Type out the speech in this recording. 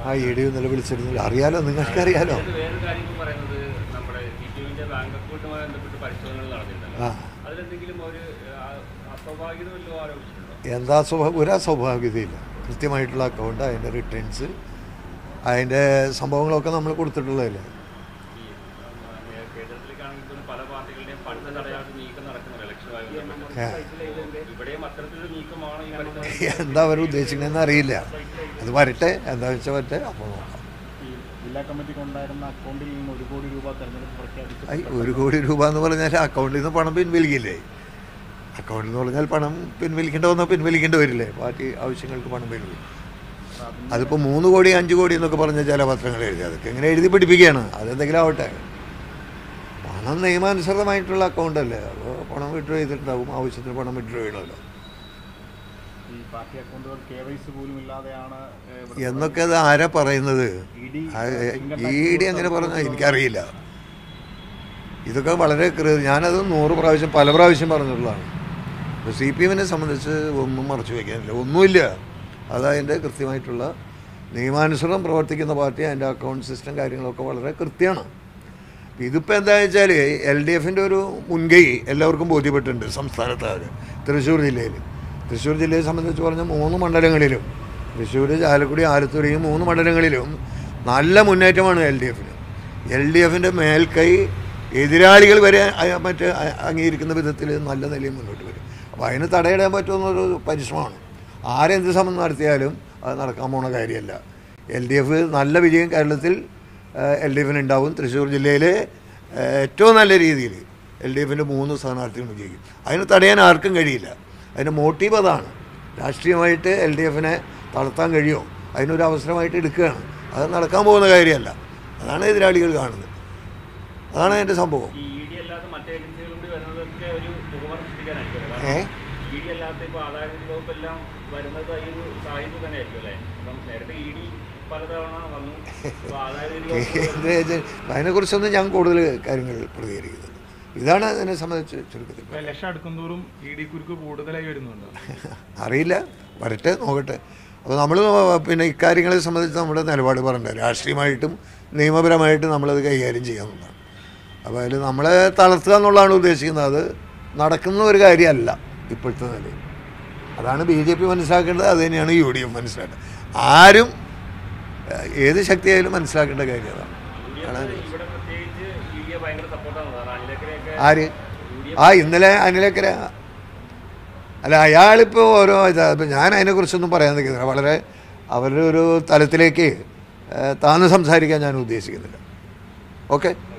ആ E D ഇന്നലെ വിളിച്ചിരുന്നില്ല അറിയാലോ നിങ്ങൾക്കറിയാലോ ഇത് വേറൊരു കാര്യം ഇപ്പൊ പറയുന്നത് നമ്മുടെ സി ടി യുവിന്റെ ബാങ്ക് അക്കൗണ്ടുമായി ബന്ധപ്പെട്ട് പരിശോധനകൾ നടത്തിയിട്ടുണ്ടല്ലോ ആ അതിലെന്തെങ്കിലും ഒരു ആ, അസ്വാഭാവികത വല്ലതും ആരോപിച്ചിട്ടുണ്ടോ എന്താ സ്വഭാവ ഒരു അസ്വാഭാവികതയില്ല കൃത്യമായിട്ടുള്ള അക്കൗണ്ട് അതിൻ്റെ റിട്ടേൺസ് അതിൻ്റെ സംഭവങ്ങളൊക്കെ നമ്മൾ കൊടുത്തിട്ടുള്ളതല്ലേ ഈ ആ, കേന്ദ്രത്തിലേക്കാണെങ്കിൽ പോലും പല പാർട്ടികളുടെയും ഫണ്ട് തടയാതെ നീക്കം നടക്കുന്നുണ്ട് ഇലക്ഷനുമായി ബന്ധപ്പെട്ട് ഏ. ഇവിടെയും അത്തരത്തിലൊരു നീക്കമാണ് ഈ പരിശോധന എന്താ അവർ ഉദ്ദേശിക്കുന്നതെന്ന് അറിയില്ല അത് വരട്ടെ എന്താ വെച്ചാൽ വരട്ടെ അപ്പോൾ നോക്കാം ഈ ജില്ലാ കമ്മിറ്റിക്ക് ഉണ്ടായിരുന്ന അക്കൗണ്ടിൽ നിന്ന് ഒരു കോടി രൂപ തെരഞ്ഞെടുപ്പ് പ്രഖ്യാപിച്ചു ഐ ഒരു കോടി രൂപ എന്ന് പറഞ്ഞാൽ അക്കൗണ്ടിൽ നിന്ന് പണം പിൻവലിക്കില്ലേ അക്കൗണ്ടിൽ നിന്ന് പറഞ്ഞാൽ പണം പിൻവലിക്കേണ്ട വന്നാൽ പിൻവലിക്കേണ്ടി വരില്ലേ പാർട്ടി ആവശ്യങ്ങൾക്ക് പണം പിൻവലിക്കും അതിപ്പോൾ മൂന്ന് കോടി അഞ്ച് കോടി എന്നൊക്കെ പറഞ്ഞ ചില പത്രങ്ങൾ എഴുതി അതൊക്കെ ഇങ്ങനെ എഴുതി പിടിപ്പിക്കുകയാണ് അതെന്തെങ്കിലും ആവട്ടെ പണം നിയമാനുസൃതമായിട്ടുള്ള അക്കൗണ്ടല്ലേ അപ്പോൾ പണം വിഡ്രോ ചെയ്തിട്ടുണ്ടാവും ആവശ്യത്തിന് പണം വിഡ്രോ ചെയ്യണമല്ലോ ഈ പാർട്ടി അക്കൗണ്ടുകൾ കെ വൈ സി പോലും ഇല്ലാതെയാണ് ഏ, ഇവിടെ എന്നൊക്കെ അത് ആരാ പറയുന്നത് ED ഇ ഡി അങ്ങനെ പറഞ്ഞാൽ എനിക്കറിയില്ല ഇതൊക്കെ വളരെ കൃ- ഞാനത് നൂറ് പ്രാവശ്യം പല പ്രാവശ്യം പറഞ്ഞിട്ടുള്ളതാണ് ഇപ്പോൾ സി പി എമ്മിനെ സംബന്ധിച്ച് ഒന്നും മറച്ചു വയ്ക്കാനില്ല ഒന്നുമില്ല അതതിൻ്റെ കൃത്യമായിട്ടുള്ള നിയമാനുസൃതം പ്രവർത്തിക്കുന്ന പാർട്ടി അതിൻ്റെ അക്കൗണ്ട് സിസ്റ്റം കാര്യങ്ങളൊക്കെ വളരെ കൃത്യമാണ് ഇതിപ്പോൾ എന്താ വെച്ചാൽ എൽ ഡി എഫിൻ്റെ ഒരു മുൻകൈ എല്ലാവർക്കും ബോധ്യപ്പെട്ടിട്ടുണ്ട് സംസ്ഥാനത്താകെ തൃശ്ശൂർ ജില്ലയിൽ തൃശ്ശൂർ ജില്ലയെ സംബന്ധിച്ച് പറഞ്ഞ മൂന്ന് മണ്ഡലങ്ങളിലും തൃശ്ശൂർ ചാലക്കുടി ആലത്തൂർ ഈ മൂന്ന് മണ്ഡലങ്ങളിലും നല്ല മുന്നേറ്റമാണ് എൽ ഡി എഫിന് എൽ ഡി എഫിൻ്റെ മേൽക്കൈ എതിരാളികൾ വരെ അ- മറ്റ് അ- അംഗീകരിക്കുന്ന വിധത്തിൽ നല്ല നിലയിൽ മുന്നോട്ട് വരും അപ്പോൾ അതിന് തടയിടാൻ പറ്റുമെന്നൊരു പരിശ്രമമാണ് ആരെന്ത് ശ്രമം നടത്തിയാലും അത് നടക്കാൻ പോണ കാര്യമല്ല എൽ ഡി എഫ് നല്ല വിജയം കേരളത്തിൽ എൽ ഡി എഫിന് ഉണ്ടാവും തൃശ്ശൂർ ജില്ലയിലെ ഏഹ്, ഏറ്റവും നല്ല രീതിയിൽ എൽ ഡി എഫിൻ്റെ മൂന്ന് സ്ഥാനാർത്ഥികൾ വിജയിക്കും അതിന് തടയാൻ ആർക്കും കഴിയില്ല അതിൻ്റെ മോട്ടീവ് അതാണ് രാഷ്ട്രീയമായിട്ട് എൽ ഡി എഫിനെ തളർത്താൻ കഴിയുമോ അതിനൊരു അവസരമായിട്ട് എടുക്കുകയാണ് അത് നടക്കാൻ പോകുന്ന കാര്യമല്ല അതാണ് എതിരാളികൾ കാണുന്നത് അതാണ് അതിൻ്റെ സംഭവം ഈ ഇ ഡി അല്ലാത്ത മറ്റ് ഏജൻസികളും കൂടി വരുന്നതൊക്കെ ഒരു മുഖമർ സൃഷ്ടിക്കാനായിരിക്കും ഏ ഇ ഡി അല്ലാത്ത ഇപ്പോൾ ആദായ നികുതി വകുപ്പെല്ലാം വരുന്നത് ഈ ഒരു സാഹചര്യം തന്നെ ആയിരിക്കും അല്ലേ അപ്പം നേരത്തെ ഇ ഡി പലതവണ വന്നു ഇപ്പോൾ ആദായ നികുതി വകുപ്പ് കേന്ദ്ര ഏജൻ അതിനെക്കുറിച്ചൊന്നും ഞാൻ കൂടുതൽ കാര്യങ്ങൾ പ്രതികരിക്കുന്നത് ഇതാണ് അതിനെ സംബന്ധിച്ച് ചുരുക്കത്തിൽ ഇപ്പൊ ഇലക്ഷൻ അടുക്കുന്തോറും ഇ ഡി കുരുക്ക് കൂടുതലായി വരുന്നുണ്ട് അറിയില്ല വരട്ടെ നോക്കട്ടെ അപ്പോൾ നമ്മൾ പിന്നെ ഇക്കാര്യങ്ങളെ സംബന്ധിച്ച് നമ്മുടെ നിലപാട് പറഞ്ഞത് രാഷ്ട്രീയമായിട്ടും നിയമപരമായിട്ടും നമ്മളത് കൈകാര്യം ചെയ്യാവുന്നതാണ് അപ്പോൾ അതിൽ നമ്മളെ തളർത്തുക എന്നുള്ളതാണ് ഉദ്ദേശിക്കുന്നത് അത് നടക്കുന്ന ഒരു കാര്യമല്ല ഇപ്പോഴത്തെ നിലയിൽ അതാണ് ബി ജെ പി മനസ്സിലാക്കേണ്ടത് അത് തന്നെയാണ് യു ഡി എഫ് മനസ്സിലാക്കേണ്ടത് ആരും ഏഹ്, ഏത് ശക്തിയായാലും മനസ്സിലാക്കേണ്ട കാര്യം അതാണ് അതാണ് ഇവിടെ പ്രത്യേകിച്ച് ഇ ഡിയെ ഭയങ്കര സപ്പോർട്ടാണ് അനിലക്കരയൊക്കെ ആര് ആ ഇന്നലെ അനിലക്കര അല്ല അയാളിപ്പോൾ ഓരോ ഇതാ ഇപ്പം ഞാൻ അതിനെക്കുറിച്ചൊന്നും പറയാൻ നിൽക്കുന്നില്ല വളരെ അവരുടെ ഒരു തലത്തിലേക്ക് ഏഹ്, താന്ന് സംസാരിക്കാൻ ഞാൻ ഉദ്ദേശിക്കുന്നില്ല ഓക്കെ